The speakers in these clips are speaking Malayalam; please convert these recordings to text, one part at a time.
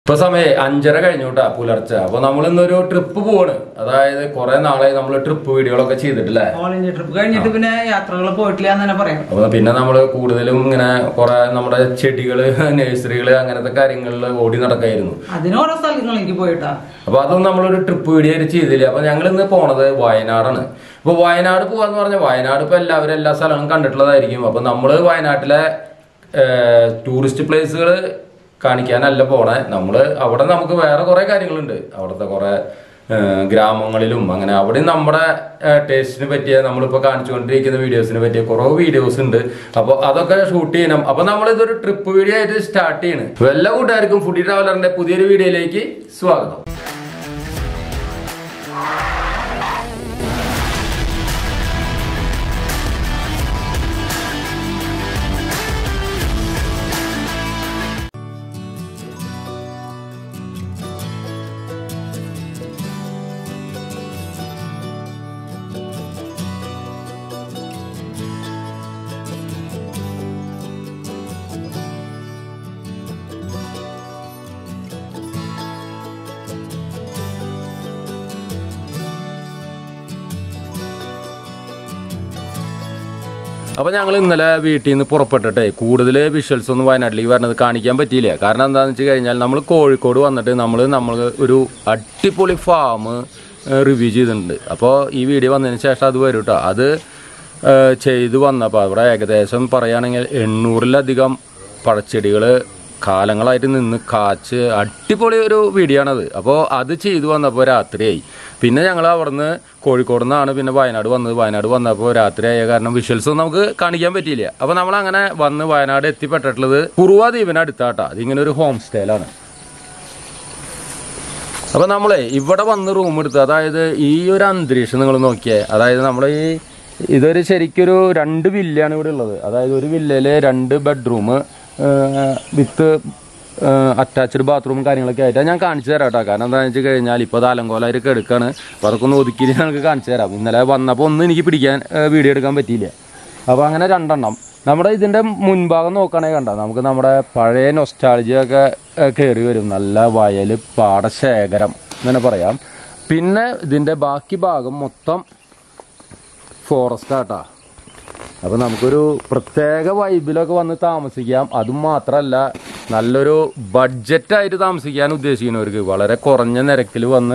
ഇപ്പൊ സമയം അഞ്ചര കഴിഞ്ഞു കേട്ടാ പുലർച്ചെ അപ്പൊ നമ്മൾ ഇന്നൊരു ട്രിപ്പ് പോവാണ് അതായത് കുറെ നാളായി നമ്മൾ ട്രിപ്പ് വീഡിയോകളൊക്കെ ചെയ്തിട്ടില്ലേ ഓൾ ഇന്ത്യ ട്രിപ്പ് കഴിഞ്ഞിട്ട് പിന്നെ യാത്രകൾ പോയിട്ടില്ല എന്ന് തന്നെ പറയാം അപ്പൊ പിന്നെ നമ്മൾ കൂടുതലും ഇങ്ങനെ കുറെ നമ്മുടെ ചെടികള് നഴ്സറികള് അങ്ങനത്തെ കാര്യങ്ങളിൽ ഓടി നടക്കായിരുന്നു അതിന് ഓരോ സ്ഥലങ്ങളിലേക്ക് പോയിട്ടാ അപ്പൊ അതൊന്നും നമ്മളൊരു ട്രിപ്പ് വീഡിയോ ആയിട്ട് ചെയ്തില്ല അപ്പൊ ഞങ്ങൾ ഇന്ന് പോണത് വയനാടാണ് അപ്പൊ വയനാട് പോവാന്ന് പറഞ്ഞാൽ വയനാട് ഇപ്പൊ എല്ലാവരും എല്ലാ സ്ഥലങ്ങളും കണ്ടിട്ടുള്ളതായിരിക്കും അപ്പൊ നമ്മള് വയനാട്ടിലെ ടൂറിസ്റ്റ് പ്ലേസുകൾ കാണിക്കാനല്ല പോണേ നമ്മള് അവിടെ നമുക്ക് വേറെ കുറെ കാര്യങ്ങളുണ്ട് അവിടുത്തെ കുറെ ഏഹ്, ഗ്രാമങ്ങളിലും അങ്ങനെ അവിടെ നമ്മുടെ ടേസ്റ്റിന് പറ്റിയ നമ്മളിപ്പോ കാണിച്ചുകൊണ്ടിരിക്കുന്ന വീഡിയോസിന് പറ്റിയ കുറേ വീഡിയോസ് ഉണ്ട് അപ്പൊ അതൊക്കെ ഷൂട്ട് ചെയ്യണം അപ്പൊ നമ്മൾ ഇതൊരു ട്രിപ്പ് വീഡിയോ ആയിട്ട് സ്റ്റാർട്ട് ചെയ്യണം അപ്പൊ എല്ലാ കൂട്ടുകാർക്കും ഫുഡി ട്രാവലറിന്റെ പുതിയൊരു വീഡിയോയിലേക്ക് സ്വാഗതം അപ്പൊ ഞങ്ങൾ ഇന്നലെ വീട്ടിൽ നിന്ന് പുറപ്പെട്ടിട്ടേ കൂടുതൽ വിഷ്വൽസ് ഒന്നും വയനാട്ടിലേക്ക് വരുന്നത് കാണിക്കാൻ പറ്റിയില്ല കാരണം എന്താണെന്ന് വെച്ച് കഴിഞ്ഞാൽ നമ്മൾ കോഴിക്കോട് വന്നിട്ട് നമ്മൾ നമ്മൾ ഒരു അടിപൊളി ഫാം റിവ്യൂ ചെയ്തിട്ടുണ്ട് അപ്പോൾ ഈ വീഡിയോ വന്നതിന് ശേഷം അത് വരും കേട്ടോ അത് ഏഹ്, ചെയ്ത് വന്നപ്പോൾ അവിടെ ഏകദേശം പറയുകയാണെങ്കിൽ എണ്ണൂറിലധികം പഴച്ചെടികൾ കാലങ്ങളായിട്ട് നിന്ന് കാച്ച് അടിപൊളി ഒരു വീഡിയോ ആണത് അപ്പോൾ അത് ചെയ്തു വന്നപ്പോൾ രാത്രിയായി പിന്നെ ഞങ്ങൾ അവിടുന്ന് കോഴിക്കോട് നിന്നാണ് പിന്നെ വയനാട് വന്നത് വയനാട് വന്നപ്പോൾ രാത്രിയായ കാരണം വിഷ്വൽസ് ഒന്നും നമുക്ക് കാണിക്കാൻ പറ്റിയില്ല അപ്പോൾ നമ്മൾ അങ്ങനെ വന്ന് വയനാട് എത്തിപ്പെട്ടിട്ടുള്ളത് കുറുവ ദ്വീപിന് അടുത്താട്ടാ അതിങ്ങനെ ഒരു ഹോം സ്റ്റേയിലാണ് അപ്പൊ നമ്മളെ ഇവിടെ വന്ന് റൂം എടുത്ത് അതായത് ഈ ഒരു അന്തരീക്ഷം നിങ്ങൾ നോക്കിയേ അതായത് നമ്മുടെ ഈ ഇതൊരു ശരിക്കൊരു രണ്ട് വില്ലയാണ് ഇവിടെ ഉള്ളത് അതായത് ഒരു വില്ലയില് രണ്ട് ബെഡ്റൂം വിത്ത് അറ്റാച്ച്ഡ് ബാത്റൂമും കാര്യങ്ങളൊക്കെ ആയിട്ട് ഞാൻ കാണിച്ചു തരാം കേട്ടോ കാരണം എന്താണെന്ന് വെച്ച് കഴിഞ്ഞാൽ ഇപ്പോൾ അത് അലങ്കോലായിട്ട് കിടക്കാണ് അപ്പോൾ അതൊക്കെ ഒന്ന് ഒതുക്കി ഞങ്ങൾക്ക് കാണിച്ചു തരാം ഇന്നലെ വന്നപ്പോൾ ഒന്നും എനിക്ക് പിടിക്കാൻ വീഡിയോ എടുക്കാൻ പറ്റിയില്ല അപ്പോൾ അങ്ങനെ രണ്ടെണ്ണം നമ്മുടെ ഇതിന്റെ മുൻഭാഗം നോക്കുകയാണെങ്കിൽ കണ്ട നമുക്ക് നമ്മുടെ പഴയ നൊസ്റ്റാളജിയ ഒക്കെ കയറി വരും നല്ല വയൽ പാടശേഖരം അങ്ങനെ പറയാം പിന്നെ ഇതിന്റെ ബാക്കി ഭാഗം മൊത്തം ഫോറസ്റ്റ് ആട്ടാ അപ്പൊ നമുക്കൊരു പ്രത്യേക വൈബിലൊക്കെ വന്ന് താമസിക്കാം അതും മാത്രമല്ല നല്ലൊരു ബഡ്ജറ്റായിട്ട് താമസിക്കാൻ ഉദ്ദേശിക്കുന്നവർക്ക് വളരെ കുറഞ്ഞ നിരക്കിൽ വന്ന്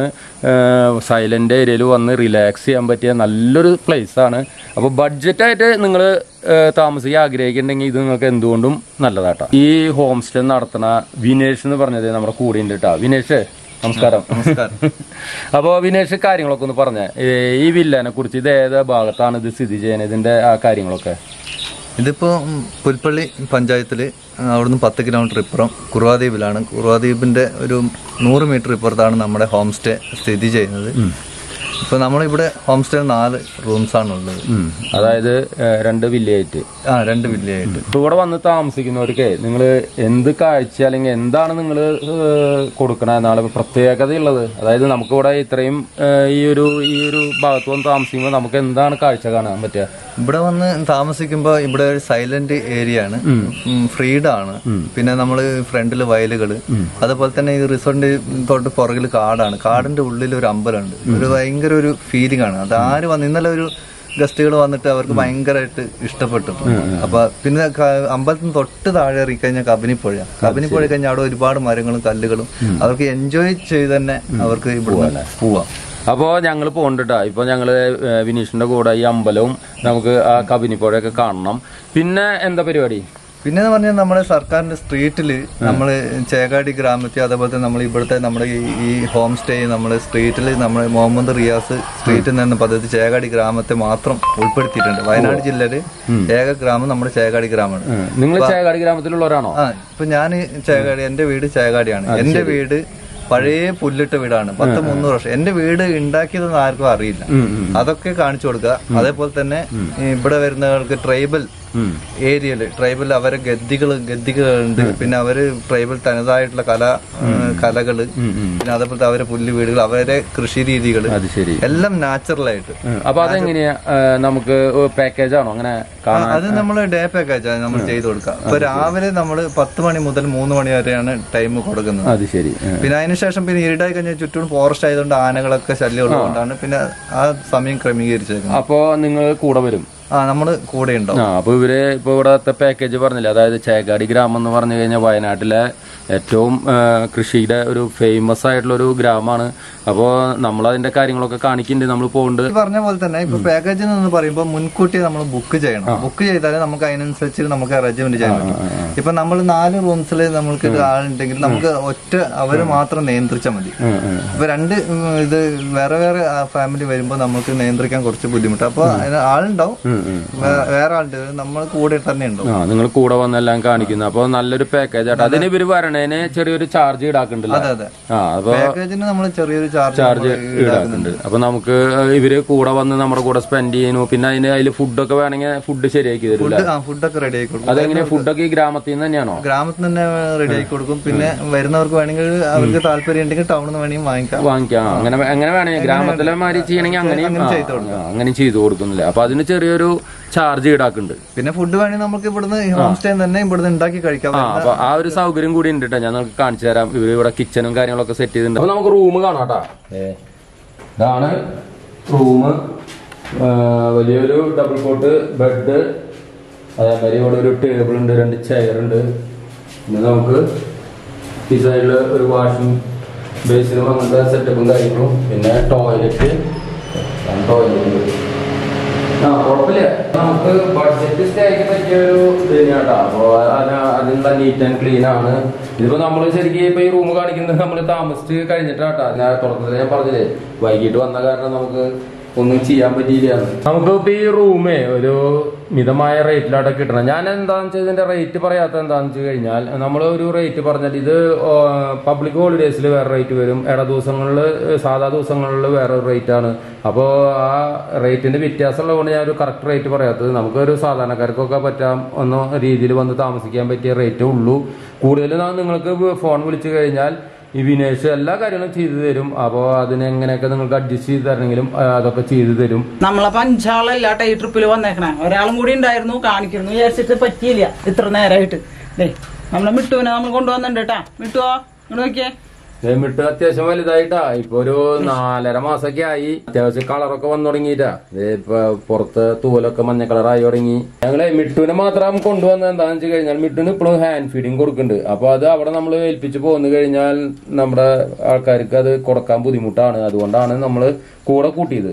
സൈലന്റ് ഏരിയയിൽ വന്ന് റിലാക്സ് ചെയ്യാൻ പറ്റിയ നല്ലൊരു പ്ലേസ് ആണ് അപ്പോൾ ബഡ്ജറ്റായിട്ട് നിങ്ങൾ താമസിക്കാൻ ആഗ്രഹിക്കുന്നുണ്ടെങ്കിൽ ഇത് നിങ്ങൾക്ക് എന്തുകൊണ്ടും നല്ലതാട്ടോ ഈ ഹോം സ്റ്റേ നടത്തുന്ന വിനേഷ് എന്ന് പറഞ്ഞത് നമ്മുടെ കൂടെ ഉണ്ട് കേട്ടോ വിനേഷ് നമസ്കാരം അപ്പോ വിനേഷ് കാര്യങ്ങളൊക്കെ ഒന്ന് പറഞ്ഞേ ഏ, ഈ വില്ലനെ കുറിച്ച് ഇത് ഏത് ഭാഗത്താണ് ഇത് സ്ഥിതി ചെയ്യുന്നത് ഇതിന്റെ ആ കാര്യങ്ങളൊക്കെ ഇതിപ്പോ ഉം, പുൽപ്പള്ളി പഞ്ചായത്തില് അവിടുന്ന് പത്ത് കിലോമീറ്റർ ഇപ്പുറം കുറുവാദ്വീപിലാണ് കുറുവാദ്വീപിന്റെ ഒരു നൂറ് മീറ്റർ ഇപ്പുറത്താണ് നമ്മുടെ ഹോം സ്റ്റേ സ്ഥിതി ചെയ്യുന്നത് ഇപ്പൊ നമ്മളിവിടെ ഹോം സ്റ്റേ നാല് റൂംസ് ആണ് ഉള്ളത് ഉം. അതായത് ഏ, രണ്ട് വില്ലേജ് ആ രണ്ട് വില്ലയായിട്ട് ഇപ്പൊ ഇവിടെ വന്ന് താമസിക്കുന്നവർക്ക് നിങ്ങൾ എന്ത് കാഴ്ച അല്ലെങ്കിൽ എന്താണ് നിങ്ങൾ കൊടുക്കണ എന്നാണ് പ്രത്യേകതയുള്ളത് അതായത് നമുക്കിവിടെ ഇത്രയും ഏ, ഈ ഒരു ഈ ഒരു ഭാഗത്ത് വന്ന് താമസിക്കുമ്പോൾ നമുക്ക് എന്താണ് കാഴ്ച കാണാൻ പറ്റുക ഇവിടെ വന്ന് താമസിക്കുമ്പോൾ ഇവിടെ ഒരു സൈലന്റ് ഏരിയ ആണ് ഫ്രീഡം ആണ് പിന്നെ നമ്മൾ ഫ്രണ്ടിൽ വയലുകള് അതുപോലെ തന്നെ ഈ റിസോർട്ടിന്റെ തൊട്ട് പുറകിൽ കാടാണ് കാടിന്റെ ഉള്ളിൽ ഒരു അമ്പലമുണ്ട് ഒരു ഭയങ്കര ഒരു ഫീലിംഗ് ആണ് അത് ആര് വന്ന് ഇന്നലെ ഒരു ഗസ്റ്റുകൾ വന്നിട്ട് അവർക്ക് ഭയങ്കരമായിട്ട് ഇഷ്ടപ്പെട്ടു അപ്പൊ പിന്നെ ക- അമ്പലത്തിന് തൊട്ട് താഴെ ഇറങ്ങി കഴിഞ്ഞാൽ കബനിപ്പുഴ കബനിപ്പുഴ കഴിഞ്ഞാൽ അവിടെ ഒരുപാട് മരങ്ങളും കല്ലുകളും അവർക്ക് എൻജോയ് ചെയ്ത് തന്നെ അവർക്ക് ഇവിടെ പോവാം അപ്പോൾ ഞങ്ങൾ പോകണ്ടിട്ടാ ഇപ്പോൾ ഞങ്ങൾ വിനീഷിന്റെ കൂടെ ഈ അമ്പലവും നമുക്ക് ആ കബിനിപ്പുഴയൊക്കെ കാണണം പിന്നെ എന്താ പരിപാടി പിന്നെ എന്ന് പറഞ്ഞാൽ നമ്മുടെ സർക്കാരിന്റെ സ്ട്രീറ്റിൽ നമ്മൾ ചേകാടി ഗ്രാമത്തിൽ അതേപോലെ തന്നെ നമ്മൾ ഇവിടുത്തെ നമ്മുടെ ഈ- ഈ ഹോം സ്റ്റേ നമ്മൾ സ്ട്രീറ്റിൽ നമ്മൾ മുഹമ്മദ് റിയാസ് സ്ട്രീറ്റിൽ നിന്ന് പദ്ധതി ചേകാടി ഗ്രാമത്തെ മാത്രം ഉൾപ്പെടുത്തിയിട്ടുണ്ട് വയനാട് ജില്ലയില് ഏക ഗ്രാമം നമ്മുടെ ചേകാടി ഗ്രാമമാണ് നിങ്ങൾ ചേകാടി ഗ്രാമത്തിലുള്ളവരാണോ ആ ഇപ്പൊ ഞാൻ ചേകാടി എന്റെ വീട് ചേകാടിയാണ് എന്റെ വീട് പഴയ പുല്ലിട്ട വീടാണ് പത്ത് മുന്നൂറ് വർഷം എന്റെ വീട് ഉണ്ടാക്കിയതൊന്നും ആർക്കും അറിയില്ല അതൊക്കെ കാണിച്ചു കൊടുക്കുക അതേപോലെ തന്നെ ഈ ഇവിടെ വരുന്നവർക്ക് ട്രൈബൽ ഏരിയയില് ട്രൈബൽ അവരെ ഗദ്ദികൾ ഗദ്ദികളുണ്ട് പിന്നെ അവര് ട്രൈബൽ തനതായിട്ടുള്ള കല ആ, കലകള് പിന്നെ അതേപോലത്തെ അവരെ പുല്ല് വീടുകൾ അവരെ കൃഷി രീതികള് അത് ശരി എല്ലാം നാച്ചുറൽ ആയിട്ട് ഉം. അപ്പൊ അതെങ്ങനെയാ ആ, നമുക്ക് പാക്കേജ് ആണോ അങ്ങനെ കാണാൻ അത് നമ്മൾ ഡേ പാക്കേജ് നമ്മൾ ചെയ്തു കൊടുക്കുക ഇപ്പൊ രാവിലെ നമ്മൾ പത്ത് മണി മുതൽ മൂന്ന് മണി വരെയാണ് ടൈം കൊടുക്കുന്നത് അത് ശരി ഉം. പിന്നെ അതിനുശേഷം പിന്നെ ഇരുട്ടായി കഴിഞ്ഞാൽ ചുറ്റും ഫോറസ്റ്റ് ആയതുകൊണ്ട് ആനകളൊക്കെ ശല്യം ഉള്ളതുകൊണ്ടാണ് പിന്നെ ആ സമയം ക്രമീകരിച്ചേക്കുന്നത് അപ്പോ നിങ്ങൾ കൂടെ വരും ആ നമ്മള് കൂടെ ഉണ്ടാവും ആ അപ്പൊ ഇവര് ഇപ്പൊ ഇവിടത്തെ പാക്കേജ് പറഞ്ഞില്ല അതായത് ചേക്കാടി ഗ്രാമം എന്ന് പറഞ്ഞു കഴിഞ്ഞാൽ വയനാട്ടിലെ ഏറ്റവും ആ, കൃഷിയുടെ ഒരു ഫേമസ് ആയിട്ടുള്ള ഒരു ഗ്രാമമാണ് അപ്പോൾ നമ്മൾ അതിന്റെ കാര്യങ്ങളൊക്കെ കാണിക്കുന്നുണ്ട് നമ്മൾ പോകുന്നുണ്ട് ഈ പറഞ്ഞ പോലെ തന്നെ ഇപ്പൊ പാക്കേജ് എന്ന് പറയുമ്പോൾ മുൻകൂട്ടി നമ്മൾ ബുക്ക് ചെയ്യണം ബുക്ക് ചെയ്താലേ നമുക്ക് അതിനനുസരിച്ച് നമുക്ക് അറേഞ്ച്മെന്റ് ചെയ്യാൻ പറ്റും ഇപ്പൊ നമ്മൾ നാല് റൂംസിൽ നമ്മൾക്ക് ആളുണ്ടെങ്കിൽ നമുക്ക് ഒറ്റ അവര് മാത്രം നിയന്ത്രിച്ചാൽ മതി ഉം, ഉം. ഇപ്പൊ രണ്ട് ഉം, ഇത് വേറെ വേറെ ഫാമിലി വരുമ്പോൾ നമുക്ക് നിയന്ത്രിക്കാൻ കുറച്ച് ബുദ്ധിമുട്ട് അപ്പൊ അതിന് ആളുണ്ടാവും വേ- വേറെ ആളുണ്ട് നമ്മൾ കൂടെ തന്നെ ഉണ്ടാവും ആ നിങ്ങൾ കൂടെ വന്നെല്ലാം കാണിക്കുന്നു അപ്പോൾ നല്ലൊരു പാക്കേജ് ആട്ടോ അതിന് ഇവര് വരണേന് ചെറിയൊരു ചാർജ് ഈടാക്കുന്നുണ്ടല്ലോ അതെ അതെ ആ അപ്പൊ പാക്കേജിന് നമ്മൾ ചെറിയൊരു ചാർജ് ചാർജ് ഈടാക്കുന്നുണ്ട് അപ്പൊ നമുക്ക് ഇവര് കൂടെ വന്ന് നമ്മുടെ കൂടെ സ്പെൻഡ് ചെയ്യുന്നു പിന്നെ അതിന് അതിൽ ഫുഡൊക്കെ വേണമെങ്കിൽ ഫുഡ് ശരിയാക്കി തരും ഫുഡ് ആ ഫുഡൊക്കെ റെഡി ആക്കി കൊടുക്കും അതെങ്ങനെ ഫുഡൊക്കെ ഈ ഗ്രാമത്തിൽ നിന്ന് തന്നെയാണോ ഗ്രാമത്തിൽ തന്നെ റെഡി ആക്കി കൊടുക്കും പിന്നെ വരുന്നവർക്ക് വേണമെങ്കിൽ അവർക്ക് താല്പര്യം ഉണ്ടെങ്കിൽ ടൗണിൽ നിന്ന് വേണമെങ്കിൽ വാങ്ങിക്കാം വാങ്ങിക്കാം അങ്ങനെ അങ്ങനെ വേണമെങ്കിൽ ഗ്രാമത്തിലെ മാതിരി ചെയ്യണമെങ്കിൽ അങ്ങനെയും ആ, ആ, അങ്ങനെ ചെയ്തു കൊടുക്കുന്നില്ല അപ്പൊ അതിന് ചെറിയൊരു ചാർജ് ഈടാക്കുന്നുണ്ട് പിന്നെ ഫുഡ് വേണമെങ്കിൽ നമുക്ക് ഇവിടുന്ന് ഹോം സ്റ്റേ തന്നെ ഇവിടുന്ന് ഉണ്ടാക്കി കഴിക്കാം ആ അപ്പൊ ആ ഒരു സൗകര്യം കൂടി ഉണ്ട് കേട്ടോ ഞാൻ നിങ്ങൾക്ക് കാണിച്ചു തരാം ഇവര് ഇവിടെ കിച്ചണും കാര്യങ്ങളൊക്കെ സെറ്റ് ചെയ്തിട്ടുണ്ട് അപ്പൊ നമുക്ക് റൂം കാണാം കേട്ടാ ഇതാണ് റൂം വലിയൊരു ഡബിൾ കോട്ട് ബെഡ് അതേമാതിരി ഇവിടെ ഒരു ടേബിൾ ഉണ്ട് രണ്ട് ചെയർ ഉണ്ട് പിന്നെ നമുക്ക് ഈ സൈഡില് ഒരു വാഷിംഗ് ബേസിനും അങ്ങനത്തെ സെറ്റപ്പും കാര്യങ്ങളും പിന്നെ ടോയ്ലറ്റ് ടോയ്ലറ്റ് ആ കുഴപ്പമില്ല നമുക്ക് ബഡ്ജറ്റ് സ്റ്റേക്ക് പറ്റിയ ഒരു ഇത് തന്നെയാട്ടോ അപ്പൊ അത് അതിനുള്ള നീറ്റ് ആൻഡ് ക്ലീൻ ആണ് ഇതിപ്പോ നമ്മൾ ശരിക്കും ഇപ്പൊ ഈ റൂം കാണിക്കുന്നത് നമ്മൾ താമസിച്ച് കഴിഞ്ഞിട്ടാട്ടോ ഞാൻ തുടക്കത്തിൽ ഞാൻ പറഞ്ഞില്ലേ വൈകിട്ട് വന്ന കാരണം നമുക്ക് ഒന്നും ചെയ്യാൻ പറ്റിയില്ല നമുക്ക് ഇപ്പൊ ഈ റൂമേ ഒരു മിതമായ റേറ്റിലായിട്ട് കിട്ടണം ഞാൻ എന്താണെന്ന് വെച്ചാൽ ഇതിന്റെ റേറ്റ് പറയാത്ത എന്താണെന്ന് വെച്ച് കഴിഞ്ഞാൽ നമ്മൾ ഒരു റേറ്റ് പറഞ്ഞിട്ട് ഇത് പബ്ലിക് ഹോളിഡേയ്സിൽ വേറെ റേറ്റ് വരും ഇട ദിവസങ്ങളിൽ സാധാ ദിവസങ്ങളിൽ വേറെ ഒരു റേറ്റ് ആണ് അപ്പോൾ ആ റേറ്റിന്റെ വ്യത്യാസമുള്ളത് കൊണ്ട് ഞാൻ ഒരു കറക്റ്റ് റേറ്റ് പറയാത്തത് നമുക്കൊരു സാധാരണക്കാർക്കൊക്കെ പറ്റാം ഒന്ന രീതിയിൽ വന്ന് താമസിക്കാൻ പറ്റിയ റേറ്റേ ഉള്ളൂ കൂടുതൽ നിങ്ങൾക്ക് ഫോൺ വിളിച്ചു കഴിഞ്ഞാൽ ഈ വിനേഷ് എല്ലാ കാര്യങ്ങളും ചെയ്തു തരും അപ്പോൾ അതിനെങ്ങനെയൊക്കെ നിങ്ങൾക്ക് അഡ്ജസ്റ്റ് ചെയ്ത് തരണമെങ്കിലും ആ, അതൊക്കെ ചെയ്തു തരും നമ്മളപ്പോ അഞ്ചാളല്ല ഈ ട്രിപ്പിൽ വന്നേക്കണേ ഒരാളും കൂടി ഉണ്ടായിരുന്നു കാണിക്കുന്നു വിചാരിച്ചിട്ട് പറ്റിയില്ല ഇത്ര നേരമായിട്ട് ദേ നമ്മളെ മിട്ടുവിനെ നമ്മൾ കൊണ്ടുവന്നിട്ടുണ്ട് കേട്ടാ മിട്ടുവോ ഇങ്ങോട്ട് നോക്കിയേ മിട്ട് അത്യാവശ്യം വലുതായിട്ടാ ഇപ്പൊ ഒരു നാലര മാസൊക്കെ ആയി അത്യാവശ്യം കളറൊക്കെ വന്നു തുടങ്ങിയിട്ടാ ദേ ഇപ്പൊ പുറത്ത് തൂവലൊക്കെ മഞ്ഞ കളറായി തുടങ്ങി ഞങ്ങളെ മിട്ടുവിനെ മാത്രം കൊണ്ടുവന്നത് എന്താണെന്ന് വെച്ച് കഴിഞ്ഞാൽ മിട്ടുവിന് ഇപ്പോഴും ഹാൻഡ് ഫീഡിങ് കൊടുക്കുന്നുണ്ട് അപ്പൊ അത് അവിടെ നമ്മൾ ഏൽപ്പിച്ച് പോന്നു കഴിഞ്ഞാൽ നമ്മുടെ ആൾക്കാർക്ക് അത് കൊടുക്കാൻ ബുദ്ധിമുട്ടാണ് അതുകൊണ്ടാണ് നമ്മൾ കൂടെ കൂട്ടിയത്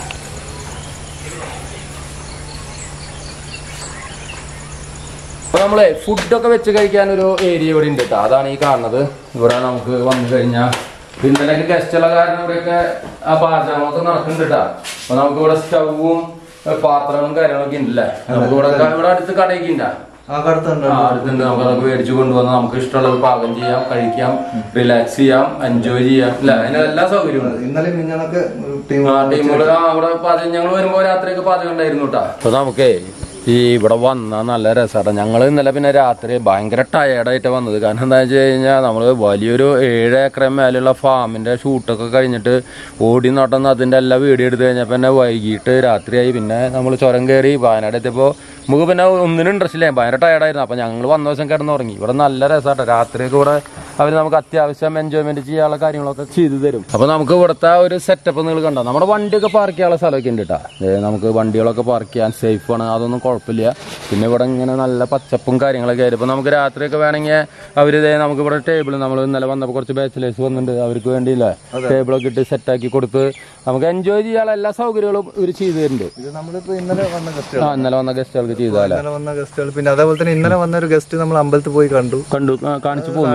അപ്പൊ നമ്മളെ ഫുഡൊക്കെ വെച്ച് കഴിക്കാൻ ഒരു ഏരിയ ഇവിടെ ഉണ്ട് കേട്ടോ അതാണ് ഈ കാണുന്നത് ഇവിടെ നമുക്ക് വന്നു കഴിഞ്ഞാൽ ഇന്നലെയൊക്കെ ഗസ്റ്റുള്ള കാരണം ഇവിടെയൊക്കെ ആ പാചകമൊക്കെ നടക്കുന്നുണ്ട് കേട്ടോ അപ്പൊ നമുക്ക് ഇവിടെ സ്റ്റൗവും പാത്രങ്ങളും കാര്യങ്ങളൊക്കെ ഉണ്ടല്ലേ നമുക്ക് ഇവിടെ ഇവിടെ അടുത്ത് കടയൊക്കെ ഉണ്ടാ ആ കടത്തുണ്ട് ആ അടുത്തുണ്ട് നമുക്ക് അതൊക്കെ മേടിച്ചു കൊണ്ടുവന്ന് നമുക്ക് ഇഷ്ടമുള്ളത് പാകം ചെയ്യാം കഴിക്കാം റിലാക്സ് ചെയ്യാം എൻജോയ് ചെയ്യാം അല്ല അതിന് എല്ലാ സൗകര്യവും ഉണ്ട് ഇന്നലെ മിഞ്ഞാന്നൊക്കെ ടീം ആ ടീമുകൾ ആ അവിടെ പാചകം ഞങ്ങൾ വരുമ്പോ രാത്രിയൊക്കെ പാചകം ഉണ്ടായിരുന്നു കേട്ടോ അപ്പൊ നമുക്കേ ഈ ഇവിടെ വന്ന നല്ല രസമാട്ടോ ഞങ്ങൾ ഇന്നലെ പിന്നെ രാത്രി ഭയങ്കര ടയേർഡായിട്ട് വന്നത് കാരണം എന്താ വെച്ച് കഴിഞ്ഞാൽ നമ്മൾ വലിയൊരു ഏഴ് ഏക്കർ മേലുള്ള ഫാമിന്റെ ഷൂട്ടൊക്കെ കഴിഞ്ഞിട്ട് ഓടി നടന്ന് അതിന്റെ എല്ലാ വീഡിയോ എടുത്ത് കഴിഞ്ഞപ്പോൾ പിന്നെ വൈകിട്ട് രാത്രിയായി പിന്നെ നമ്മൾ ചുരം കയറി വയനാട് എത്തിയപ്പോൾ നമുക്ക് പിന്നെ ഒന്നിനും ഇൻട്രസ്റ്റ് ഇല്ല ഭയങ്കര ടയർഡായിരുന്നു അപ്പം ഞങ്ങൾ വന്ന ദിവസം കിടന്ന് ഉറങ്ങി ഇവിടെ നല്ല രസമാട്ടോ രാത്രിയൊക്കെ ഇവിടെ അവർ നമുക്ക് അത്യാവശ്യം എൻജോയ്മെന്റ് ചെയ്യാനുള്ള കാര്യങ്ങളൊക്കെ ചെയ്തു തരും അപ്പൊ നമുക്ക് ഇവിടുത്തെ ആ ഒരു സെറ്റപ്പ് നിങ്ങൾ കണ്ടോ നമ്മുടെ വണ്ടിയൊക്കെ പാർക്ക് ചെയ്യാനുള്ള സ്ഥലമൊക്കെ ഉണ്ട് കേട്ടോ നമുക്ക് വണ്ടികളൊക്കെ പാർക്ക് ചെയ്യാൻ സേഫ് ആണ് അതൊന്നും കുഴപ്പമില്ല പിന്നെ ഇവിടെ ഇങ്ങനെ നല്ല പച്ചപ്പും കാര്യങ്ങളൊക്കെ ആയിരുന്നു ഇപ്പൊ നമുക്ക് രാത്രിയൊക്കെ വേണമെങ്കിൽ അവര് ദേ നമുക്ക് ഇവിടെ ടേബിൾ നമ്മൾ ഇന്നലെ വന്നപ്പോൾ കുറച്ച് ബാച്ചിലേഴ്സ് വന്നിട്ടുണ്ട് അവർക്ക് വേണ്ടിയില്ല ടേബിളൊക്കെ ഇട്ട് സെറ്റാക്കി കൊടുത്ത് നമുക്ക് എൻജോയ് ചെയ്യാനുള്ള എല്ലാ സൗകര്യങ്ങളും ഇവർ ചെയ്തു തരുന്നുണ്ട് ഇത് നമ്മളിപ്പോ ഇന്നലെ വന്ന ഗസ്റ്റ് ആ ഇന്നലെ വന്ന ഗസ്റ്റുകൾക്ക് ചെയ്താലേ ഇന്നലെ വന്ന ഗസ്റ്റുകൾ പിന്നെ അതേപോലെ തന്നെ ഇന്നലെ വന്ന ഒരു ഗസ്റ്റ് നമ്മൾ അമ്പലത്തിൽ പോയി കണ്ടു കണ്ടു ആ, കാണിച്ചു പോകുന്നില്ല കാണിച്ചു നല്ല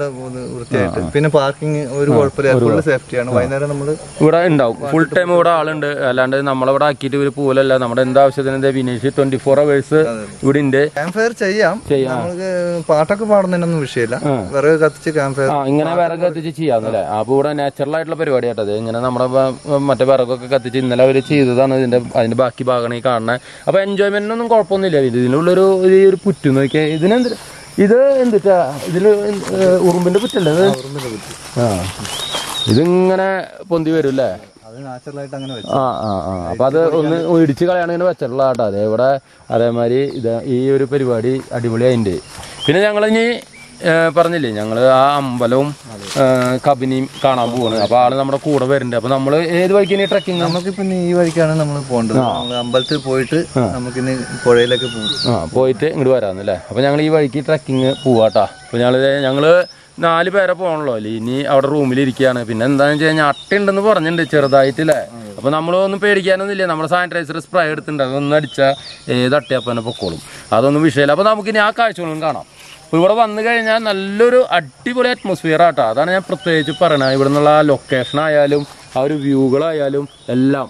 നല്ല ഒന്ന് വൃത്തിയായിട്ട് പിന്നെ പാർക്കിംഗ് ഒരു കുഴപ്പമില്ല ഫുള്ള് സേഫ്റ്റിയാണ് വൈകുന്നേരം നമ്മൾ ഇവിടെ ഉണ്ടാവും ഫുൾ ടൈം ഇവിടെ ആളുണ്ട് അല്ലാണ്ട് നമ്മളിവിടെ ആക്കിയിട്ട് ഇവര് പോലല്ല നമ്മുടെ എന്താവശ്യത്തിന് എന്താ വിനേഷ് ട്വന്റി ഫോർ അവേഴ്സ് ഇവിടെ ഉണ്ട് ക്യാമ്പ് ഫയർ ചെയ്യാം ചെയ്യാം. നമുക്ക് പാട്ടൊക്കെ പാടുന്നതിനൊന്നും വിഷയമില്ല വിറക് കത്തിച്ച് ക്യാമ്പ് ഫയർ ആ ഇങ്ങനെ വിറക് കത്തിച്ച് ചെയ്യാന്നല്ലേ അപ്പൊ ഇവിടെ നാച്ചുറൽ ആയിട്ടുള്ള പരിപാടി കേട്ടത് ഇങ്ങനെ നമ്മുടെ വ- മറ്റേ വിറകൊക്കെ കത്തിച്ച് ഇന്നലെ അവര് ചെയ്തതാണ് ഇതിന്റെ അതിന്റെ ബാക്കി ഭാഗമാണ് ഈ കാണുന്നത് അപ്പൊ എൻജോയ്മെന്റിനൊന്നും കുഴപ്പമൊന്നുമില്ല ഇതിനുള്ളൊരു ഈ ഒരു പുറ്റ് നോക്കിയാൽ ഇതിനെന്ത് ഇത് എന്തിട്ടാ ഇതില് ഏഹ് ഉറുമ്പിന്റെ പുറ്റല്ലേ ഇത് ആ ഇതിങ്ങനെ പൊന്തി വരും അല്ലേ അത് നാച്ചുറലായിട്ട് അങ്ങനെ വെച്ചു ആ ആ ആ അപ്പൊ അത് ഒന്ന് ഇടിച്ച് കളയാണെങ്കിൽ വെച്ചിട്ടുള്ള കേട്ടോ അതെ ഇവിടെ അതേമാതിരി ഇത് ഈ ഒരു പരിപാടി അടിപൊളിയായിട്ടുണ്ട് പിന്നെ ഞങ്ങൾ ഇനി പറഞ്ഞില്ലേ ഞങ്ങൾ ആ അമ്പലവും ഏ, കബനിയും കാണാൻ പോവാണ് അപ്പൊ ആള് നമ്മുടെ കൂടെ വരുന്നുണ്ട് അപ്പൊ നമ്മള് ഏത് വഴിക്ക് ട്രക്കിങ് നമുക്കിപ്പോ ഇനി ഈ വഴിക്കാണ് നമ്മൾ പോകേണ്ടത് നമ്മൾ അമ്പലത്തിൽ പോയിട്ട് നമുക്കിനി പുഴയിലേക്ക് പോകും ആ പോയിട്ട് ഇങ്ങോട്ട് വരാന്നല്ലേ അപ്പൊ ഞങ്ങൾ ഈ വഴിക്ക് ട്രക്കിങ് പോവാട്ടാ അപ്പൊ ഞങ്ങള് ദേ- ഞങ്ങള് നാല് പേരെ പോകണല്ലോ അല്ലേ ഇനി അവിടെ റൂമിൽ ഇരിക്കുകയാണ് പിന്നെ എന്താണെന്ന് വെച്ച് കഴിഞ്ഞാൽ അട്ടയുണ്ടെന്ന് പറഞ്ഞിട്ടുണ്ട് ചെറുതായിട്ടില്ലേ അപ്പൊ നമ്മളൊന്നും പേടിക്കാനൊന്നുമില്ല നമ്മുടെ സാനിറ്റൈസർ സ്പ്രേ എടുത്തിട്ടുണ്ട് അതൊന്നും അടിച്ചാൽ ഏത് അട്ടയപ്പനെ പൊക്കോളും അതൊന്നും വിഷയമില്ല അപ്പൊ നമുക്കിനി ആ കാഴ്ചകളും കാണാം അപ്പൊ ഇവിടെ വന്നു കഴിഞ്ഞാൽ നല്ലൊരു അടിപൊളി അറ്റ്മോസ്ഫിയർ ആട്ടോ അതാണ് ഞാൻ പ്രത്യേകിച്ച് പറയണത് ഇവിടെ നിന്നുള്ള ആ ലൊക്കേഷൻ ആയാലും ആ ഒരു വ്യൂകളായാലും എല്ലാം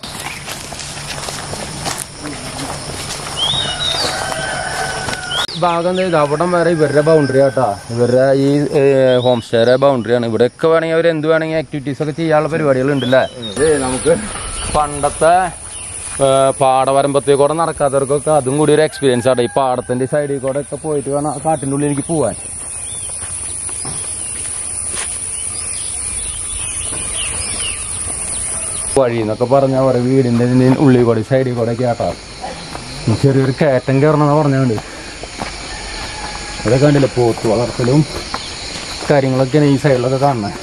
ഭാഗം ദേ ഇത് അവിടം വരെ ഇവരുടെ ബൗണ്ടറി ആട്ടാ ഇവരുടെ ഈ ഹോം സ്റ്റേയുടെ ബൗണ്ടറിയാണ് ഇവിടെയൊക്കെ വേണമെങ്കിൽ അവർ എന്ത് വേണമെങ്കിൽ ആക്ടിവിറ്റീസ് ഒക്കെ ചെയ്യാനുള്ള പരിപാടികൾ ഉണ്ടല്ലേ ഇത് നമുക്ക് പണ്ടത്തെ ഏ, പാടവരമ്പത്തിൽ കൂടെ നടക്കാത്തവർക്കൊക്കെ അതും കൂടി ഒരു എക്സ്പീരിയൻസ് ആണ് ഈ പാടത്തിന്റെ സൈഡിൽ കൂടെ ഒക്കെ പോയിട്ട് വേണം ആ കാട്ടിന്റെ ഉള്ളിലേക്ക് പോവാൻ വഴി എന്നൊക്കെ പറഞ്ഞാൽ ഓരോ വീടിന്റെ ഇതിന്റെ ഉള്ളിൽ കൂടെ സൈഡിൽ കൂടെ ഒക്കെ ആട്ടാ ചെറിയൊരു കയറ്റം കയറണമെന്ന് പറഞ്ഞുകൊണ്ട് ഇവിടെ കണ്ടില്ല പോത്ത് വളർത്തലും കാര്യങ്ങളൊക്കെയാണ് ഈ സൈഡിലൊക്കെ കാണുന്നത്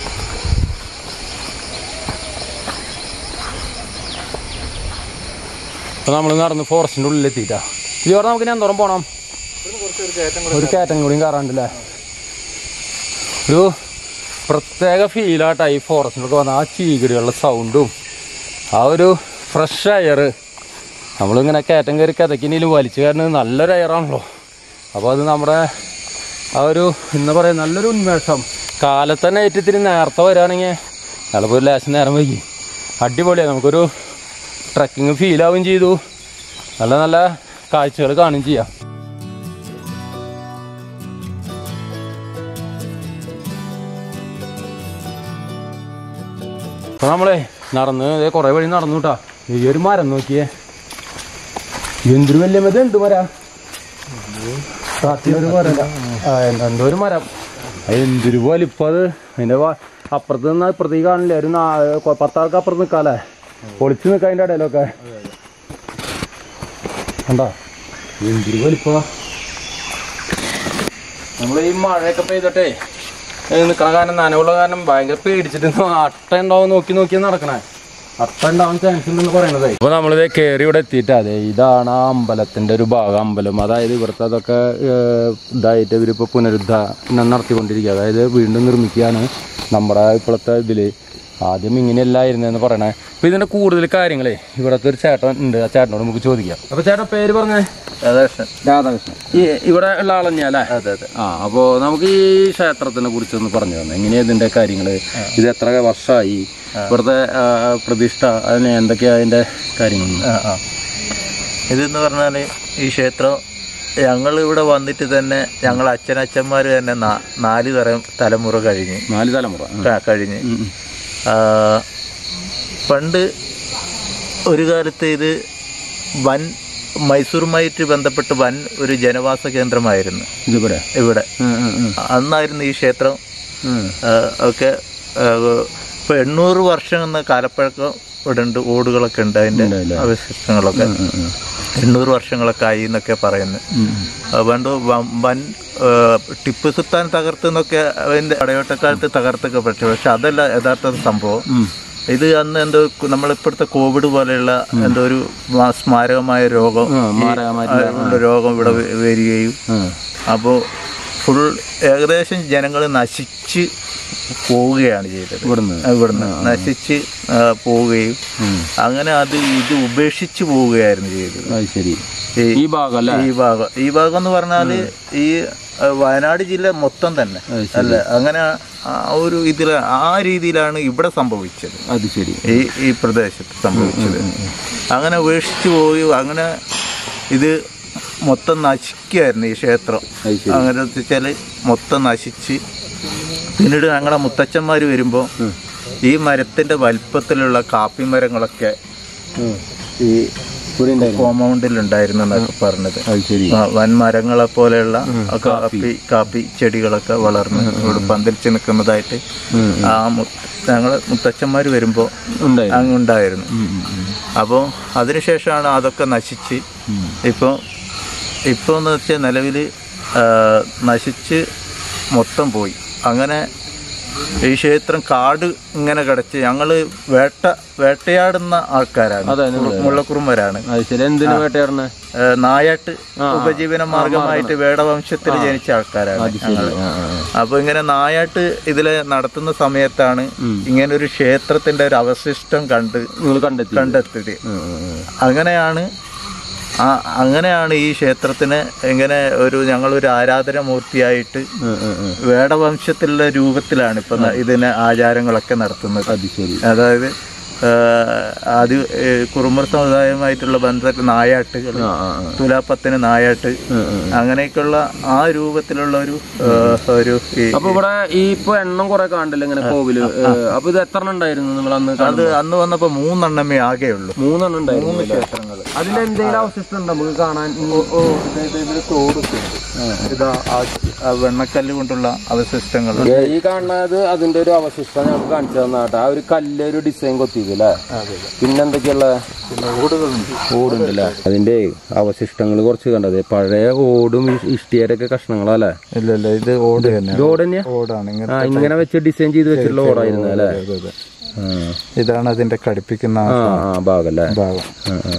അപ്പൊ നമ്മൾ നടന്ന് ഫോറസ്റ്റിന്റെ ഉള്ളിൽ എത്തിയിട്ടാ ഇതിവിടെ നമുക്ക് ഇനി എന്തോരം പോണം ഒരു കയറ്റം കൂടിയും കയറാണ്ടല്ലേ ഒരു പ്രത്യേക ഫീലാട്ടാ ഈ ഫോറസ്റ്റിലൊക്കെ വന്ന ആ ചീകിടികളുടെ സൗണ്ടും ആ ഒരു ഫ്രഷ് എയർ നമ്മളിങ്ങനെ കയറ്റം കയറി കഥക്കിനിയിൽ വലിച്ചു കയറുന്നത് നല്ലൊരു എയറാണല്ലോ അപ്പോൾ അത് നമ്മുടെ ആ ഒരു എന്താ പറയുക നല്ലൊരു ഉന്മേഷം കാലത്ത് തന്നെ ഏറ്റവും ഇത്തിരി നേരത്തെ വരികയാണെങ്കിൽ ചിലപ്പോൾ ഒരു ലേശം നേരം വൈകി അടിപൊളിയാണ് നമുക്കൊരു ട്രക്കിങ് ഫീലാവുകയും ചെയ്തു നല്ല നല്ല കാഴ്ചകൾ കാണുകയും ചെയ്യാം അപ്പൊ നമ്മളെ നടന്ന് ദേ കുറേ വഴി നടന്നു കേട്ടാ ഈ ഒരു മരം നോക്കിയേ എന്തൊരു വലിയ മരം എന്ത് മര കാട്ടിലൊരു മരം ആ എന്താ എന്തോ ഒരു മരം അത് എന്തൊരു വലിപ്പം അത് അതിന്റെ വാ- അപ്പുറത്ത് നിന്ന് ഇപ്പുറത്തേക്ക് കാണില്ലേ ഒരു നാ- കൊ- പത്താൾക്ക് അപ്പുറത്ത് നിൽക്കാല്ലേ പൊളിച്ച് നിൽക്കാം അതിന്റെ ഇടയിലൊക്കെ കണ്ടോ എന്തൊരു വലിപ്പ നമ്മൾ ഈ മഴയൊക്കെ പെയ്തട്ടെ നിൽക്കണ കാരണം നനവുള്ള കാരണം ഭയങ്കര പേടിച്ചിട്ട് അട്ട ഉണ്ടാവും നോക്കി നോക്കി നടക്കണേ അട്ട ഉണ്ടാവാൻ ചാൻസ് ഉണ്ടെന്ന് പറയണത് ഇപ്പൊ നമ്മളിത് കയറി ഇവിടെ എത്തിയിട്ട് അതെ ഇതാണ് ആ അമ്പലത്തിന്റെ ഒരു ഭാഗം അമ്പലം അതായത് ഇവിടുത്തെ അതൊക്കെ ഏഹ്, ഇതായിട്ട് ഇവരിപ്പോ പുനരുദ്ധാരണം നടത്തിക്കൊണ്ടിരിക്കുക അതായത് വീണ്ടും നിർമ്മിക്കുകയാണ് നമ്മുടെ ഇപ്പോഴത്തെ ഇതില് ആദ്യം ഇങ്ങനെയല്ലായിരുന്നെന്ന് പറയണേ അപ്പൊ ഇതിന്റെ കൂടുതൽ കാര്യങ്ങളെ ഇവിടത്തെ ഒരു ചേട്ടൻ ഉണ്ട് ആ ചേട്ടനോട് നമുക്ക് ചോദിക്കാം അപ്പൊ ചേട്ടൻ പേര് പറഞ്ഞേ രാധാകൃഷ്ണൻ രാധാകൃഷ്ണൻ ഈ ഇവിടെ ഉള്ള ആൾ തന്നെയല്ലേ അതെ അതെ ആ അപ്പോ നമുക്ക് ഈ ക്ഷേത്രത്തിനെ കുറിച്ചൊന്ന് പറഞ്ഞു തന്നെ എങ്ങനെയാ ഇതിന്റെ കാര്യങ്ങള് ഇത് എത്ര വർഷമായി ഇവിടുത്തെ ആ, പ്രതിഷ്ഠ അതിന് എന്തൊക്കെയാ അതിന്റെ കാര്യങ്ങൾ ആ ആ ഇതെന്ന് പറഞ്ഞാൽ ഈ ക്ഷേത്രം ഞങ്ങൾ ഇവിടെ വന്നിട്ട് തന്നെ ഞങ്ങൾ അച്ഛനച്ഛന്മാർ തന്നെ നാ- നാല് തരം തലമുറ കഴിഞ്ഞ് നാല് തലമുറ ഉം. ക- കഴിഞ്ഞ് ഉം, ഉം. ആ, പണ്ട് ഒരു കാലത്ത് ഇത് വൻ മൈസൂറുമായിട്ട് ബന്ധപ്പെട്ട് വൻ ഒരു ജനവാസ കേന്ദ്രമായിരുന്നു ഇതിവിടെ ഇവിടെ ഉം, ഉം, ഉം. അന്നായിരുന്നു ഈ ക്ഷേത്രം ഉം. ആ, ഒക്കെ ഇപ്പൊ എണ്ണൂറ് വർഷം എന്ന കാലപ്പഴക്കം ഇവിടെ ഉണ്ട് ഓടുകളൊക്കെ ഉണ്ട് അതിന്റെ ഉണ്ട് അല്ലേ? അവശിഷ്ടങ്ങളൊക്കെ ഉം, ഉം. എണ്ണൂറ് വർഷങ്ങളൊക്കെ ആയി എന്നൊക്കെ പറയുന്നു ഉം, ഉം. അതുകൊണ്ട് വ- വൻ ആ, ടിപ്പു സുൽത്താൻ തകർത്തെന്നൊക്കെ അതിന്റെ പടയോട്ടക്കാലത്ത് തകർത്തൊക്കെ പക്ഷെ പക്ഷെ അതല്ല യഥാർത്ഥ സംഭവം ഉം. ഇത് അന്ന് എന്തോ നമ്മളിപ്പോഴത്തെ കോവിഡ് പോലെയുള്ള എന്തോ ഒരു മാ- സ്മാരകമായ രോഗം ഉം, മാരകമായിട്ടുള്ള, ആ, ഉള്ള രോഗം ഇവിടെ വ- വരികയും ഉം. അപ്പോൾ ഫുൾ ഏകദേശം ജനങ്ങൾ നശിച്ച് പോവുകയാണ് ചെയ്തത് ഇവിടുന്ന് ഇവിടുന്ന് നശിച്ച് ആ, പോവുകയും അങ്ങനെ അത് ഇത് ഉപേക്ഷിച്ച് പോവുകയായിരുന്നു ചെയ്തത് അത് ശരി ഈ ഈ ഭാഗം അല്ലേ ഈ ഭാഗം ഈ ഭാഗം എന്ന് പറഞ്ഞാല് ഈ ആ, വയനാട് ജില്ല മൊത്തം തന്നെ അല്ല അങ്ങനെ ആ ഒരു ഇതിൽ ആ രീതിയിലാണ് ഇവിടെ സംഭവിച്ചത് അത് ശരി ഈ ഈ പ്രദേശത്ത് സംഭവിച്ചത് അങ്ങനെ ഉപേക്ഷിച്ച് പോയി അങ്ങനെ ഇത് മൊത്തം നശിക്കുകയായിരുന്നു ഈ ക്ഷേത്രം അത് ശരി അങ്ങനെ വെച്ചാൽ മൊത്തം നശിച്ച് പിന്നീട് ഞങ്ങളുടെ മുത്തച്ഛന്മാർ വരുമ്പോൾ ഈ മരത്തിന്റെ വലിപ്പത്തിലുള്ള കാപ്പി മരങ്ങളൊക്കെ ഈ ഇവിടെ ഉണ്ടായിരുന്നു കോമ്പൗണ്ടിൽ ഉണ്ടായിരുന്നു എന്നൊക്കെ പറഞ്ഞത് അത് ശരി ആ, വൻമരങ്ങളെ പോലെയുള്ള കാപ്പി കാപ്പി ചെടികളൊക്കെ വളർന്ന് ഇവിടെ പന്തലിച്ച് നിൽക്കുന്നതായിട്ട് ആ മു- ഞങ്ങളെ മുത്തച്ഛന്മാർ വരുമ്പോൾ ഉണ്ടായിരുന്നു അങ്ങുണ്ടായിരുന്നു അപ്പോൾ അതിനുശേഷമാണ് അതൊക്കെ നശിച്ച് ഇപ്പോൾ ഇപ്പോൾ എന്ന് വെച്ചാൽ നിലവിൽ നശിച്ച് മൊത്തം പോയി അങ്ങനെ ഈ ക്ഷേത്രം കാട് ഇങ്ങനെ കിടച്ച് ഞങ്ങൾ വേട്ട വേട്ടയാടുന്ന ആൾക്കാരാണ് അതാണ് മുള്ള- മുള്ളക്കുറുമ്പരാണ് അത് ശരി എന്തിനു വേട്ടയാടണേ ഏഹ് നായാട്ട് ഉപജീവന മാർഗമായിട്ട് വേടവംശത്തിൽ ജനിച്ച ആൾക്കാരാണ് ഞങ്ങൾ ആ, ആ, ആ. അപ്പൊ ഇങ്ങനെ നായാട്ട് ഇതില് നടത്തുന്ന സമയത്താണ് ഇങ്ങനെ ഒരു ക്ഷേത്രത്തിന്റെ ഒരു അവശിഷ്ടം കണ്ട് നിങ്ങൾ കണ്ടെത്തി കണ്ടെത്തിയത് ഉം, ഉം, ഉം. അങ്ങനെയാണ് ആ അങ്ങനെയാണ് ഈ ക്ഷേത്രത്തിന് ഇങ്ങനെ ഒരു ഞങ്ങളൊരു ആരാധനമൂർത്തിയായിട്ട് ഉം, ഉം, ഉം. വേടവംശത്തിലുള്ള രൂപത്തിലാണ് ഇപ്പൊ ന- ഇതിന് ആചാരങ്ങളൊക്കെ നടത്തുന്നത് അത് ശരി അതായത് ഏഹ്, അത് ഏഹ്, കുറുമർ സമുദായമായിട്ടുള്ള ബന്ധത്തിൽ നായാട്ടുകൾ ആ ആ ആ. തുലാപ്പത്തിന് നായാട്ട് ഉം, ഉം. അങ്ങനെയൊക്കെയുള്ള ആ രൂപത്തിലുള്ള ഒരു ഏഹ്, ഒരു ഈ അപ്പൊ ഇവിടെ ഈ ഇപ്പൊ എണ്ണം കുറെ കാണില്ല ഇങ്ങനെ കോവില് ഏ, അപ്പൊ ഇത് എത്ര എണ്ണം ഉണ്ടായിരുന്നു നിങ്ങൾ അന്ന് അത് അന്ന് വന്നപ്പോ മൂന്നെണ്ണമേ ആകെയുള്ളൂ മൂന്നെണ്ണം ഉണ്ടായിരുന്നു ക്ഷേത്രങ്ങൾ അതിൽ എന്തെങ്കിലും അവശിഷ്ടം ഉണ്ടോ നമുക്ക് കാണാൻ ഇതാ ആ- ആ വെണ്ണക്കല്ല് കൊണ്ടുള്ള അവശിഷ്ടങ്ങൾ ഏ, ഈ കാണുന്നത് അതിന്റെ ഒരു അവശിഷ്ടം ഞങ്ങൾക്ക് കാണിച്ചു തന്നാട്ടെ ആ ഒരു കല്ല് ഒരു ഡിസൈൻ കൊത്തിയത് അല്ലേ പിന്നെ എന്തൊക്കെയുള്ള ഓടുണ്ട് അല്ലേ അതിന്റെ അവശിഷ്ടങ്ങൾ കുറച്ച് കണ്ടത് പഴയ ഓടും ഇഷ്- ഇഷ്ടികരൊക്കെ കഷ്ണങ്ങളല്ലേ ഇല്ല ഇല്ല ഇത് ഓട് തന്നെ ഇത് ഓട് തന്നെയാ ഓടാണ് ഇങ്ങനെ ആ ഇങ്ങനെ വെച്ച് ഡിസൈൻ ചെയ്ത് വെച്ചിട്ടുള്ള ഓടായിരുന്നു അല്ലേ ആ. ഇതാണ് അതിന്റെ കടിപ്പിക്കുന്ന ആ ആ ഭാഗല്ലേ ഭാഗം ആ, ആ.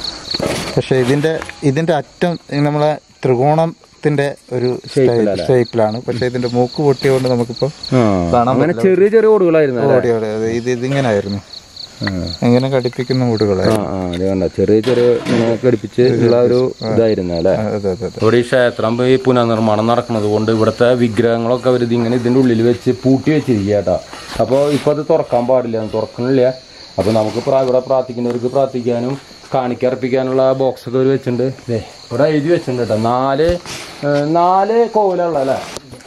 പക്ഷെ ഇതിന്റെ ഇതിന്റെ അറ്റം നമ്മളെ ത്രികോണത്തിന്റെ ഒരു ഷേപ്പിലാണ് പക്ഷെ ഇതിന്റെ മൂക്ക് പൊട്ടിയോണ്ട് നമുക്കിപ്പോ ആ അങ്ങനെ ചെറിയ ചെറിയ ഓടുകളായിരുന്നു അല്ലേ ഓടി ഓടി അത് ഇത് ഇതിങ്ങനായിരുന്നു ആ. എങ്ങനെ കടിപ്പിക്കുന്ന ആ ഓടുകളായിരുന്നു ആ അത് കണ്ട ചെറിയ ചെറിയ ഇങ്ങനെ ഘടിപ്പിച്ച് ഉള്ള ഒരു ഇതായിരുന്നു അല്ലേ അതെ അതെ അതെ ഇവിടെ ഈ ക്ഷേത്രം ഈ പുനർനിർമ്മാണം നടക്കുന്നത് കൊണ്ട് ഇവിടുത്തെ വിഗ്രഹങ്ങളൊക്കെ അവർ ഇതിങ്ങനെ ഇതിന്റെ ഉള്ളിൽ വെച്ച് പൂട്ടി വെച്ചിരിക്കുക കേട്ടോ അപ്പോൾ ഇപ്പൊ അത് തുറക്കാൻ പാടില്ല തുറക്കണില്ല അപ്പൊ നമുക്ക് പ്രാ- ഇവിടെ പ്രാർത്ഥിക്കുന്നവർക്ക് പ്രാർത്ഥിക്കാനും കാണിക്കർപ്പിക്കാനുള്ള ബോക്സ് ഒക്കെ അവർ വെച്ചിട്ടുണ്ട് ദേ, ഇവിടെ എഴുതി വെച്ചിട്ടുണ്ട് കേട്ടോ നാല് ഏ, നാല് കോവിലുള്ള അല്ലേ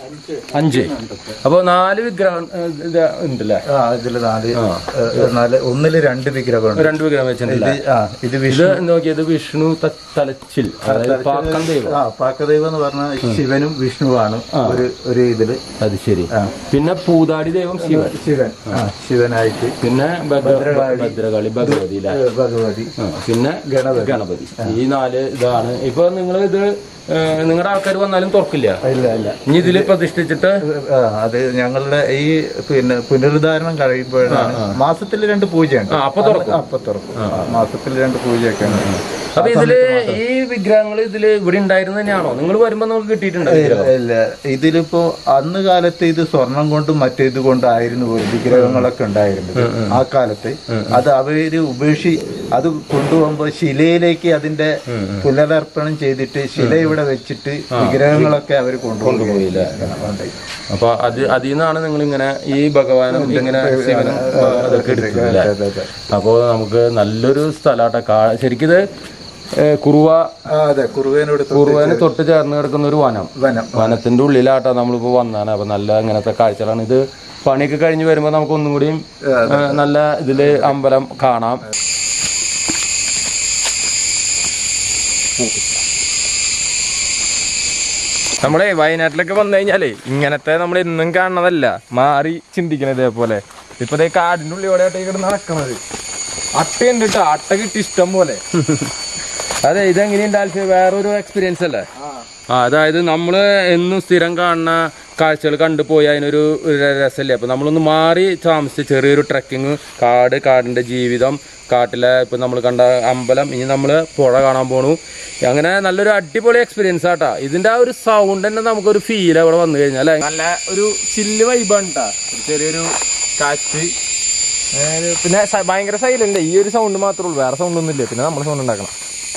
അഞ്ച് അപ്പോൾ നാല് വിഗ്രഹം ഏ, ഇത് ഉണ്ടല്ലേ ആ ഇതില് നാല് ഏഹ്, നാല് ഒന്നില് രണ്ട് വിഗ്രഹമുണ്ട് രണ്ട് വിഗ്രഹം വെച്ചിട്ടുണ്ട് ഇത് ആ ഇത് വിഷ്ണു ഇത് നോക്കിയത് വിഷ്ണു ത- തലച്ചിൽ അതായത് പാക്കം ദൈവം ആ പാക്കദൈവം എന്ന് പറഞ്ഞാൽ ശിവനും വിഷ്ണുവാണ് ഒരു ഒരു ഇതില് അത് ശരി പിന്നെ പൂതാടി ദൈവം ശിവൻ ശിവൻ ആ ശിവനായിട്ട് പിന്നെ ഭദ്ര- ഭദ്രകാളി ഭഗവതി അല്ലേ? ഏഹ്, ഭഗവതി ആ, പിന്നെ ഗണപതി ഈ നാല് ഇതാണ് ഇപ്പൊ നിങ്ങൾ ഇത് നിങ്ങളുടെ ആൾക്കാർ വന്നാലും തുറക്കില്ല ഇല്ല ഇല്ല ഇനി ഇതില് പ്രതിഷ്ഠിച്ചിട്ട് ആ, അത് ഞങ്ങളുടെ ഈ പിന്നെ പുനരുദ്ധാരണം കഴിയുമ്പോഴാണ് മാസത്തിൽ രണ്ട് പൂജയുണ്ട് ആ, അപ്പൊ തുറക്കും. അപ്പൊ തുറക്കും മാസത്തിൽ രണ്ട് പൂജയൊക്കെയാണ് അപ്പൊ ഇതില് ഈ വിഗ്രഹങ്ങൾ ഇതില് ഇവിടെ ഉണ്ടായിരുന്നത് തന്നെയാണോ നിങ്ങൾ വരുമ്പോ നിങ്ങൾക്ക് കിട്ടിയിട്ടുണ്ട് വിഗ്രഹം? ഇല്ല ഇതിലിപ്പോ അന്ന് കാലത്ത് ഇത് സ്വർണം കൊണ്ടും മറ്റേത് കൊണ്ടായിരുന്നു പോലും വിഗ്രഹങ്ങളൊക്കെ ഉണ്ടായിരുന്നത് ആ കാലത്ത് അത് അവര് ഉപേക്ഷി അത് കൊണ്ടുപോകുമ്പോ ശിലയിലേക്ക് അതിന്റെ പുനരർപ്പണം ചെയ്തിട്ട് ശില ഇവിടെ വെച്ചിട്ട് വിഗ്രഹങ്ങളൊക്കെ അവർ കൊണ്ടുപോയില്ല അപ്പൊ അത് അതിൽ നിന്നാണ് നിങ്ങൾ ഇങ്ങനെ ഈ ഭഗവാനും ഇങ്ങനെ ശിവനും ആ, അതൊക്കെ എടുക്കുന്നത് അല്ലേ? അപ്പോ നമുക്ക് നല്ലൊരു സ്ഥലമാട്ടെ കാ ശരിക്കിത് ഏ, കുറുവ അതെ കുറുവേനോട് കുറുവന് തൊട്ട് ചേർന്ന് കിടക്കുന്ന ഒരു വനം വനം വനത്തിന്റെ ഉള്ളിലാട്ടോ നമ്മളിപ്പോ വന്നാണ് അപ്പൊ നല്ല ഇങ്ങനത്തെ കാഴ്ചകളാണ് ഇത് പണിയൊക്കെ കഴിഞ്ഞ് വരുമ്പോ നമുക്ക് ഒന്നും കൂടിയും ഏ, നല്ല ഇതില് അമ്പലം കാണാം നമ്മളെ വയനാട്ടിലൊക്കെ വന്നു കഴിഞ്ഞാലേ ഇങ്ങനത്തെ നമ്മൾ എന്നും കാണുന്നതല്ല മാറി ചിന്തിക്കണം ഇതേപോലെ ഇപ്പൊ ദേ കാടിന്റെ ഉള്ളിയോടെ ഇവിടെ നടക്കണത് അട്ടയുണ്ട് കേട്ടോ അട്ട കിട്ടി ഇഷ്ടം പോലെ അതെ ഇതെങ്ങനെയുണ്ട് ആൽഫി വേറൊരു എക്സ്പീരിയൻസ് അല്ലേ ആ അതായത് നമ്മള് എന്നും സ്ഥിരം കാണുന്ന കാഴ്ചകൾ കണ്ടുപോയി അതിനൊരു ഒരു രസമല്ലേ അപ്പോൾ നമ്മളൊന്ന് മാറി താമസിച്ച് ചെറിയൊരു ട്രക്കിങ് കാട് കാടിൻ്റെ ജീവിതം കാട്ടിലെ ഇപ്പം നമ്മൾ കണ്ട അമ്പലം ഇനി നമ്മൾ പുഴ കാണാൻ പോണു അങ്ങനെ നല്ലൊരു അടിപൊളി എക്സ്പീരിയൻസ് ആട്ടാ ഇതിൻ്റെ ആ ഒരു സൗണ്ട് തന്നെ നമുക്കൊരു ഫീൽ അവിടെ വന്നു കഴിഞ്ഞാൽ അല്ലേ നല്ല ഒരു ചില്ല് വൈബാണ് കേട്ടോ ചെറിയൊരു കാറ്റ് ഏഹ് പിന്നെ സ- ഭയങ്കര സൈലന്റ് ഈ ഒരു സൗണ്ട് മാത്രമേ ഉള്ളൂ വേറെ സൗണ്ട് ഒന്നും ഇല്ല പിന്നെ നമ്മൾ സൗണ്ട് ഉണ്ടാക്കണം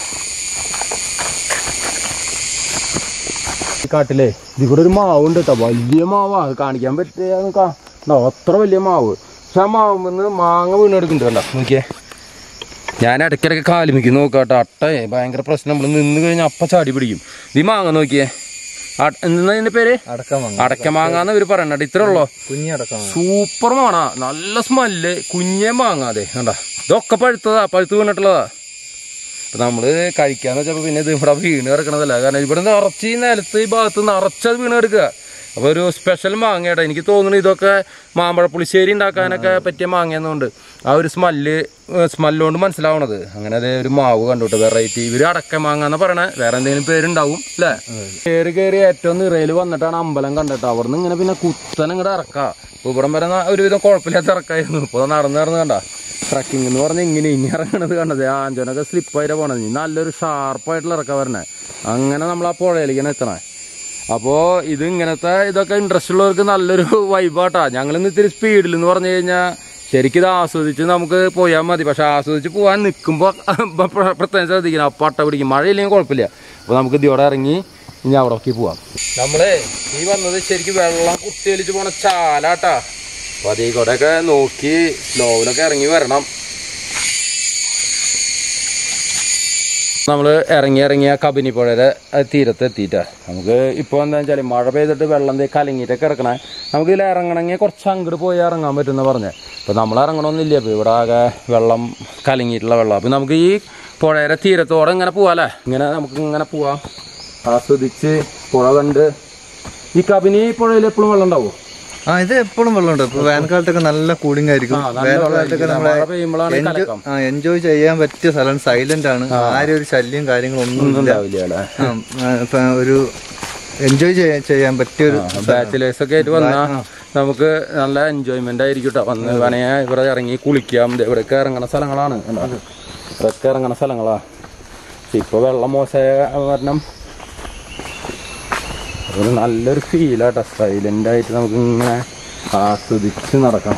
ഈ കാട്ടിലെ ഇതിൽ കൂടെ ഒരു മാവ് ഉണ്ട് കേട്ടോ വലിയ മാവാ അത് കാണിക്കാൻ പറ്റിയ അത്ര വലിയ മാവ് പക്ഷെ ആ മാവുന്ന് മാങ്ങ വീണെടുക്കുന്നുണ്ട് കണ്ട നോക്കിയേ ഞാൻ ഇടയ്ക്കിടയ്ക്ക് കാലുമിക്ക് നോക്കാട്ടോ അട്ടേ ഭയങ്കര പ്രശ്നം നമ്മൾ നിന്ന് കഴിഞ്ഞാൽ അപ്പ ചാടി പിടിക്കും ഈ മാങ്ങ നോക്കിയേ അ- എന്താ ഇതിന്റെ പേര് അടക്കം വാങ്ങും അടക്ക മാങ്ങാന്ന് ഇവര് പറയണ്ട ഇത്ര ഉള്ളോ കുഞ്ഞടക്കം വാങ്ങും സൂപ്പർ മാണ നല്ല സ്മെല്ല് കുഞ്ഞേ മാങ്ങാതെ കണ്ട ഇതൊക്കെ പഴുത്തതാ പഴുത്ത് വീണിട്ടുള്ളതാ അപ്പൊ നമ്മള് കഴിക്കാന്ന് വെച്ചപ്പോ പിന്നെ ഇത് ഇവിടെ വീണ് കിടക്കണതല്ല കാരണം ഇവിടെ നിറച്ച് ഈ നിലത്ത് ഈ ഭാഗത്ത് നിറച്ചത് വീണ് കിടക്കുക അപ്പൊ ഒരു സ്പെഷ്യൽ മാങ്ങയുടെ എനിക്ക് തോന്നുന്നു ഇതൊക്കെ മാമ്പഴ പുളിശ്ശേരി ഉണ്ടാക്കാനൊക്കെ പറ്റിയ മാങ്ങയെന്നുണ്ട് ആ ഒരു സ്മെല്ല് സ്മെല്ലുകൊണ്ട് മനസ്സിലാവണത് അങ്ങനെ അതേ ഒരു മാവ് കണ്ടുട്ടോ വെറൈറ്റി ഇവര് അടക്ക മാങ്ങ എന്ന് പറയണേ വേറെ എന്തെങ്കിലും പേരുണ്ടാവും അല്ലേ കയറി കയറി ഏറ്റവും നിറയിൽ വന്നിട്ടാണ് അമ്പലം കണ്ടിട്ട് അവിടുന്ന് ഇങ്ങനെ പിന്നെ കുത്തനെ ഇങ്ങോട്ട് ഇറക്കാം ഇപ്പൊ ഇവിടം വരെ ന- ഒരുവിധം കുഴപ്പമില്ലാത്ത ഇറക്കായിരുന്നു ഇപ്പൊ നടന്ന് നടന്ന് കണ്ട ട്രക്കിംഗ് എന്ന് പറഞ്ഞാൽ ഇങ്ങനെ ഇനി ഇറങ്ങണത് കണ്ടത് ആഞ്ചനൊക്കെ സ്ലിപ്പായിട്ട് പോണത് ഇനി നല്ലൊരു ഷാർപ്പായിട്ടുള്ള ഇറക്കം വരണേ അങ്ങനെ നമ്മൾ ആ പുഴയിലേക്കാണ് എത്തണേ അപ്പോൾ ഇത് ഇങ്ങനത്തെ ഇതൊക്കെ ഇൻട്രസ്റ്റ് ഉള്ളവർക്ക് നല്ലൊരു വൈബാട്ടാ ഞങ്ങളിന്ന് ഇത്തിരി സ്പീഡിൽ എന്ന് പറഞ്ഞു കഴിഞ്ഞാൽ ശരിക്കും ഇത് ആസ്വദിച്ച് നമുക്ക് പോയാൽ മതി പക്ഷെ ആസ്വദിച്ച് പോകാൻ നിൽക്കുമ്പോൾ പ്രത്യേകം ശ്രദ്ധിക്കണം അപ്പം അട്ട പിടിക്കും മഴയില്ലെങ്കിൽ കുഴപ്പമില്ല അപ്പോൾ നമുക്ക് ഇതിയോടെ ഇറങ്ങി ഇനി അവിടേക്ക് പോവാം നമ്മളെ ഈ വന്നത് ശരിക്കും വെള്ളം കുത്തിയൊലിച്ച് പോണ ചാലാട്ടാ അപ്പോൾ അതീ കൂടെയൊക്കെ നോക്കി സ്ലോവിലൊക്കെ ഇറങ്ങി വരണം നമ്മൾ ഇറങ്ങി ഇറങ്ങി ആ കബനിപ്പുഴയുടെ തീരത്ത് എത്തിയിട്ടാ നമുക്ക് ഇപ്പോൾ എന്താ വെച്ചാൽ മഴ പെയ്തിട്ട് വെള്ളം ദേ കലങ്ങിയിട്ടൊക്കെ ഇറക്കണേ നമുക്ക് ഇതിൽ ഇറങ്ങണമെങ്കിൽ കുറച്ച് അങ്ങോട്ട് പോയി ഇറങ്ങാൻ പറ്റുമെന്ന് പറഞ്ഞത് അപ്പോൾ നമ്മൾ ഇറങ്ങണമെന്നില്ല ഇപ്പോൾ ഇവിടെ ആകെ വെള്ളം കലങ്ങിയിട്ടുള്ള വെള്ളം അപ്പോൾ നമുക്ക് ഈ പുഴയുടെ തീരത്തോടെ ഇങ്ങനെ പോവാല്ലേ ഇങ്ങനെ നമുക്ക് ഇങ്ങനെ പോവാം ആസ്വദിച്ച് പുഴ കണ്ട് ഈ കബനി പുഴയിൽ എപ്പോഴും വെള്ളം ഉണ്ടാവും ആ ഇത് എപ്പോഴും വെള്ളമുണ്ട് ഇപ്പൊ വേനൽക്കാലത്തൊക്കെ നല്ല കൂളിംഗ് ആയിരിക്കും ആ, നല്ല വേനൽക്കാലത്തൊക്കെ വെള്ളമായിരിക്കും. നമ്മളെ മഴ പെയ്യുമ്പോഴാണ് ഈ കലക്കം. എൻജോയ് ചെയ്യാൻ പറ്റിയ സ്ഥലം സൈലന്റ് ആണ് ആരും ഒരു ശല്യം കാര്യങ്ങളൊന്നും ഒന്നും ഇല്ല ഉണ്ടാവില്ല അല്ലേ ആ, ആ, ഇപ്പൊ ഒരു എൻജോയ് ചെയ്യാൻ പറ്റിയ ഒരു ബാച്ചിലേഴ്സ് ഒക്കെ ആയിട്ട് വന്നാൽ നമുക്ക് നല്ല എൻജോയ്മെന്റ് ആയിരിക്കും കേട്ടോ വന്ന് വേണമെങ്കിൽ ഇവിടെ ഇറങ്ങി കുളിക്കാം ദേ ഇവിടെയൊക്കെ ഇറങ്ങണ സ്ഥലങ്ങളാണ് കണ്ടോ? ഇവിടെയൊക്കെ ഇറങ്ങണ സ്ഥലങ്ങളാ പക്ഷെ ഇപ്പൊ വെള്ളം മോശമായ കാരണം ഒരു നല്ലൊരു ഫീലാട്ടോ സൈലന്റ് ആയിട്ട് നമുക്ക് ഇങ്ങനെ ആസ്വദിച്ച് നടക്കാം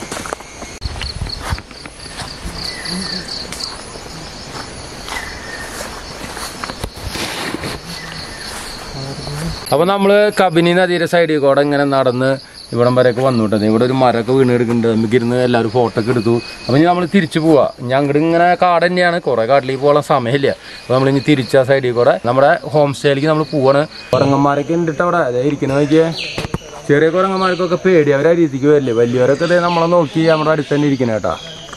അപ്പൊ നമ്മള് കബിനി നദിയുടെ സൈഡിൽ കൂടെ ഇങ്ങനെ നടന്ന് ഇവിടം വരെയൊക്കെ വന്നുവിട്ടത് ഇവിടെ ഒരു മരമൊക്കെ വീണ് എടുക്കുന്നുണ്ട് നമുക്ക് ഇരുന്ന് എല്ലാവരും ഫോട്ടോ ഒക്കെ എടുത്തു അപ്പൊ ഇനി നമ്മൾ തിരിച്ചു പോവാ ഞാൻ അങ്ങോട്ട് ഇങ്ങനെ കാട് തന്നെയാണ് കുറെ കാട്ടിലേക്ക് പോകാൻ സമയമില്ല അപ്പൊ നമ്മൾ ഇനി തിരിച്ച സൈഡിൽ കൂടെ നമ്മുടെ ഹോം സ്റ്റേയിലേക്ക് നമ്മൾ പോവാണ് കുരങ്ങന്മാരൊക്കെ ഉണ്ടിട്ട് അവിടെ അതെ ഇരിക്കുന്നത് നോക്കിയേ ചെറിയ കുരങ്ങന്മാർക്കൊക്കെ പേടി അവരെ രീതിക്ക് വരില്ലേ വലിയവരൊക്കെ ദേ നമ്മളെ നോക്കി നമ്മുടെ അടുത്ത് തന്നെ ഇരിക്കണ കേട്ടാ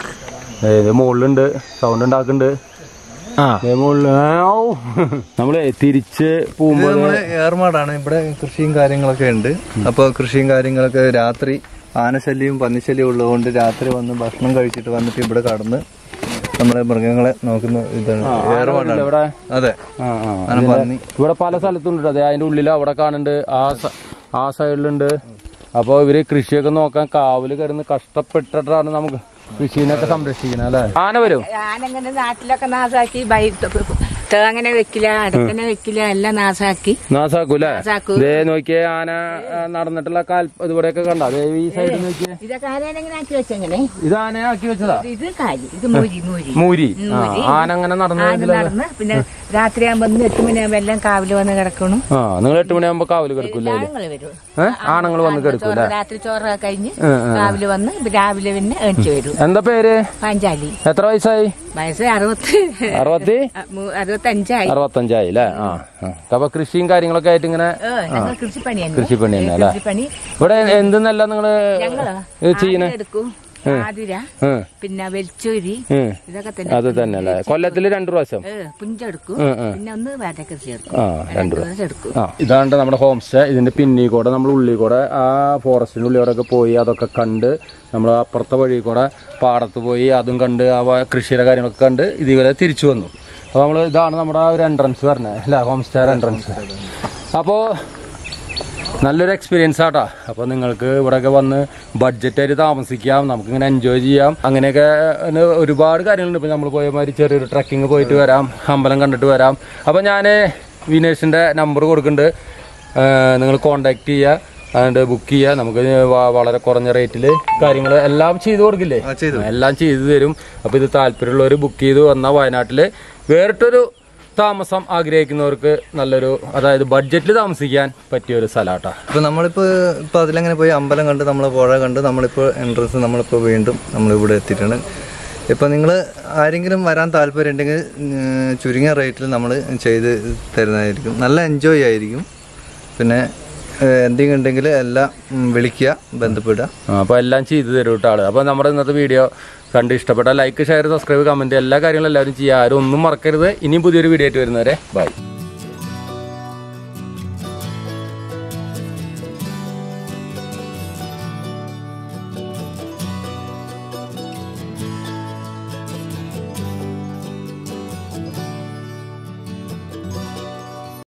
ഏത് മുകളിലുണ്ട് സൗണ്ട് ഉണ്ടാക്കുന്നുണ്ട് ആ ദേ മുകളില് ആ, ഔ. നമ്മളെ തിരിച്ച് ഇത് പോകുമ്പോൾ നമ്മള് ഏർമാടാണ് ഇവിടെ കൃഷിയും കാര്യങ്ങളൊക്കെ ഉണ്ട് അപ്പൊ കൃഷിയും കാര്യങ്ങളൊക്കെ രാത്രി ആനശല്യവും പന്നിശല്യവും ഉള്ളതുകൊണ്ട് രാത്രി വന്ന് ഭക്ഷണം കഴിച്ചിട്ട് വന്നിട്ട് ഇവിടെ കടന്ന് നമ്മളെ മൃഗങ്ങളെ നോക്കുന്ന ഇതാണ് ഏർമാടാണ് ഇവിടെ അതെ ആ, ആ. ആന പന്നി ഇവിടെ പല സ്ഥലത്തുണ്ട് അതെ അതിന്റെ ഉള്ളിൽ അവിടെ കാണുന്നുണ്ട് ആ സ- ആ സൈഡിലുണ്ട് അപ്പോൾ ഇവര് കൃഷിയൊക്കെ നോക്കാൻ കാവല് കരുന്ന് കഷ്ടപ്പെട്ടിട്ടാണ് നമുക്ക് കൃഷിനൊക്കെ സംരക്ഷിക്കുന്നത് അല്ലേ ആന വരും ഞാനങ്ങനെ നാട്ടിലൊക്കെ നാസാക്കി ബൈ- തേങ്ങനെ വെക്കില്ല അടക്കനെ വെക്കില്ല എല്ലാം നാസാക്കി നാസാക്കൂല്ലേ നാസാക്കൂ. ദേ നോക്കിയേ ആന ആ, നടന്നിട്ടുള്ള കാൽ ഇതുവരെയൊക്കെ കണ്ട ദേ ഈ സൈഡിൽ നോക്കിയേ ഇതൊക്കെ ആരെങ്ങനെ ആക്കി വെച്ചെങ്ങനെ ഇത് ആന ആക്കി വെച്ചതാ ഇത് കാലി ഇത് മൂരി മൂരി മൂരി ആ മൂരി. ആന അങ്ങനെ നടന്നു ആദ്യം നടന്ന് പിന്നെ രാത്രിയാകുമ്പോ ഒന്ന് എട്ട് മണിയാകുമ്പോ എല്ലാം കാവില് വന്ന് കിടക്കണം ആ നിങ്ങൾ എട്ട് മണിയാകുമ്പോ കാവല് കിടക്കൂല്ലേ അതില്? ആണുങ്ങൾ വരും ഏ? ആണുങ്ങൾ വന്ന് കിടക്കും ചോറ് രാത്രി ചോറൊക്കെ കഴിഞ്ഞ് കാവില് വന്ന് രാവിലെ പിന്നെ എണിച്ചു വരും എന്താ പേര് പാഞ്ചാലി എത്ര വയസ്സായി വയസ്സ് അറുപത്തി അറുപത്തി അറുപത്തഞ്ചായി അറുപത്തഞ്ചായി അല്ലേ ആ ആ. അപ്പൊ കൃഷിയും കാര്യങ്ങളൊക്കെ ആയിട്ട് ഇങ്ങനെ ഏ, ഞങ്ങൾ കൃഷിപ്പണി തന്നെ കൃഷിപ്പണി തന്നെ അല്ലേ കൃഷിപ്പണി ഇവിടെ എന്തെന്നല്ല നിങ്ങള് ഞങ്ങളോ ഇത് ചെയ്യണേ ആദ്യം എടുക്കും ആതിര ഉം, പിന്നെ വെൽച്ചൂരി ഉം. ഇതൊക്കെ തന്നെ അത് തന്നെ അല്ലേ കൊല്ലത്തില് രണ്ടു പ്രാവശ്യം ഏ, പുഞ്ചെടുക്കും പിന്നെ ഒന്ന് വേട്ട കൃഷി എടുക്കും ആ രണ്ടു ദിവസം എടുക്കും ആ ഇതാണ്ട് നമ്മുടെ ഹോം സ്റ്റേ ഇതിന്റെ പിന്നിൽ കൂടെ നമ്മൾ ഉള്ളിൽ കൂടെ ആ ഫോറസ്റ്റിന്റെ ഉള്ളിൽ കൂടെ ഒക്കെ പോയി അതൊക്കെ കണ്ട് നമ്മൾ അപ്പുറത്തെ വഴി കൂടെ പാടത്ത് പോയി അതും കണ്ട് ആ വ- കൃഷിയുടെ കാര്യങ്ങളൊക്കെ കണ്ട് ഇതുവരെ തിരിച്ചു വന്നു അപ്പോൾ നമ്മൾ ഇതാണ് നമ്മുടെ ആ ഒരു എൻട്രൻസ് പറഞ്ഞത് അല്ല ഹോം സ്റ്റേ എൻട്രൻസ് അപ്പോൾ നല്ലൊരു എക്സ്പീരിയൻസ് ആട്ടാ അപ്പോൾ നിങ്ങൾക്ക് ഇവിടെയൊക്കെ വന്ന് ബഡ്ജറ്റായിട്ട് താമസിക്കാം നമുക്കിങ്ങനെ എൻജോയ് ചെയ്യാം അങ്ങനെയൊക്കെ പിന്നെ ഒരുപാട് കാര്യങ്ങളുണ്ട് ഇപ്പോൾ നമ്മൾ പോയ മാതിരി ചെറിയൊരു ട്രക്കിങ് പോയിട്ട് വരാം അമ്പലം കണ്ടിട്ട് വരാം അപ്പോൾ ഞാൻ വിനേഷിൻ്റെ നമ്പർ കൊടുക്കുന്നുണ്ട് നിങ്ങൾ കോണ്ടാക്ട് ചെയ്യുക അതുകൊണ്ട് ബുക്ക് ചെയ്യുക നമുക്ക് വ- വളരെ കുറഞ്ഞ റേറ്റിൽ കാര്യങ്ങൾ എല്ലാം ചെയ്തു കൊടുക്കില്ലേ ആ, ചെയ്തു. എല്ലാം ചെയ്തു തരും അപ്പോൾ ഇത് താല്പര്യമുള്ളവർ ബുക്ക് ചെയ്ത് വന്നാൽ വയനാട്ടിൽ വേറിട്ടൊരു താമസം ആഗ്രഹിക്കുന്നവർക്ക് നല്ലൊരു അതായത് ബഡ്ജറ്റിൽ താമസിക്കാൻ പറ്റിയ ഒരു സ്ഥലമാട്ടാ ഇപ്പൊ നമ്മളിപ്പോ ഇപ്പൊ അതിലങ്ങനെ പോയി അമ്പലം കണ്ട് നമ്മൾ പുഴ കണ്ട് നമ്മളിപ്പോ എൻട്രൻസ് നമ്മളിപ്പോ വീണ്ടും നമ്മൾ ഇവിടെ എത്തിയിട്ടുണ്ട് ഇപ്പൊ നിങ്ങൾ ആരെങ്കിലും വരാൻ താല്പര്യം ഉണ്ടെങ്കിൽ ഉം, ചുരുങ്ങിയ റേറ്റിൽ നമ്മൾ ചെയ്ത് തരുന്നതായിരിക്കും നല്ല എൻജോയ് ആയിരിക്കും പിന്നെ ഏഹ്, എന്തെങ്കിലും ഉണ്ടെങ്കിൽ എല്ലാം ഉം, വിളിക്കുക ബന്ധപ്പെടുക അപ്പോൾ എല്ലാം ചെയ്തു തരും കേട്ടോ ആള് അപ്പോൾ നമ്മുടെ ഇന്നത്തെ വീഡിയോ കണ്ട് ഇഷ്ടപ്പെട്ട ലൈക്ക് ഷെയർ സബ്സ്ക്രൈബ് കമൻറ്റ് എല്ലാ കാര്യങ്ങളും എല്ലാവരും ചെയ്യുക ആരും ഒന്നും മറക്കരുത് ഇനിയും പുതിയൊരു വീഡിയോ ആയിട്ട് വരുന്നവരെ ബൈ